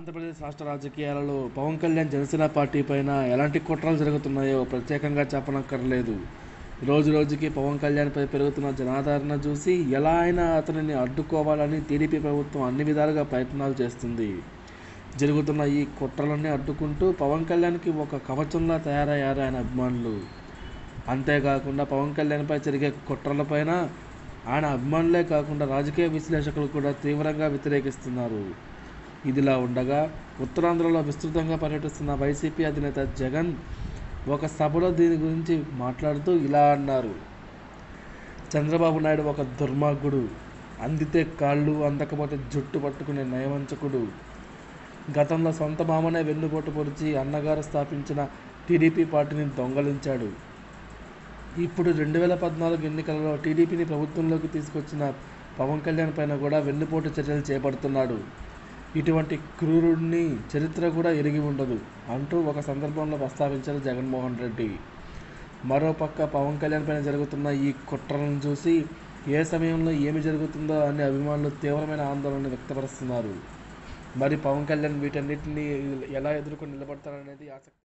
ఆంధ్రప్రదేశ్ రాష్ట్ర రాజకీయాలలో పవన్ కళ్యాణ్ జనసేన పార్టీ పైన ఎలాంటి కుట్రలు జరుగుతున్నాయో ప్రత్యేకంగా చెప్పనక్కర్లేదు రోజు రోజుకి పవన్ కళ్యాణ్పై పెరుగుతున్న జనాదరణ చూసి ఎలా అయినా అతనిని అడ్డుకోవాలని టీడీపీ ప్రభుత్వం అన్ని విధాలుగా ప్రయత్నాలు చేస్తుంది జరుగుతున్న ఈ కుట్రలన్నీ అడ్డుకుంటూ పవన్ కళ్యాణ్కి ఒక కవచంలా తయారయ్యారు ఆయన అభిమానులు అంతేకాకుండా పవన్ కళ్యాణ్పై జరిగే కుట్రలపైన ఆయన అభిమానులే కాకుండా రాజకీయ విశ్లేషకులు కూడా తీవ్రంగా వ్యతిరేకిస్తున్నారు ఇదిలా ఉండగా ఉత్తరాంధ్రలో విస్తృతంగా పర్యటిస్తున్న వైసీపీ అధినేత జగన్ ఒక సభలో దీని గురించి మాట్లాడుతూ ఇలా అన్నారు చంద్రబాబు నాయుడు ఒక దుర్మార్గుడు అందితే కాళ్ళు అందకపోతే జుట్టు పట్టుకునే నయవంచకుడు గతంలో సొంత మామనే వెన్నుపోటు పొడిచి అన్నగారు స్థాపించిన టీడీపీ పార్టీని దొంగలించాడు ఇప్పుడు రెండు వేల పద్నాలుగు ఎన్నికలలో టీడీపీని ప్రభుత్వంలోకి తీసుకొచ్చిన పవన్ కళ్యాణ్ పైన కూడా వెన్నుపోటు చర్యలు చేపడుతున్నాడు ఇటువంటి క్రూరుడిని చరిత్ర కూడా ఎరిగి ఉండదు అంటూ ఒక సందర్భంలో ప్రస్తావించారు జగన్మోహన్ రెడ్డి మరోపక్క పవన్ కళ్యాణ్ పైన జరుగుతున్న ఈ కుట్రలను చూసి ఏ సమయంలో ఏమి జరుగుతుందో అని అభిమానులు తీవ్రమైన ఆందోళన వ్యక్తపరుస్తున్నారు మరి పవన్ కళ్యాణ్ వీటన్నిటిని ఎలా ఎదుర్కొని నిలబడతారనేది ఆసక్తి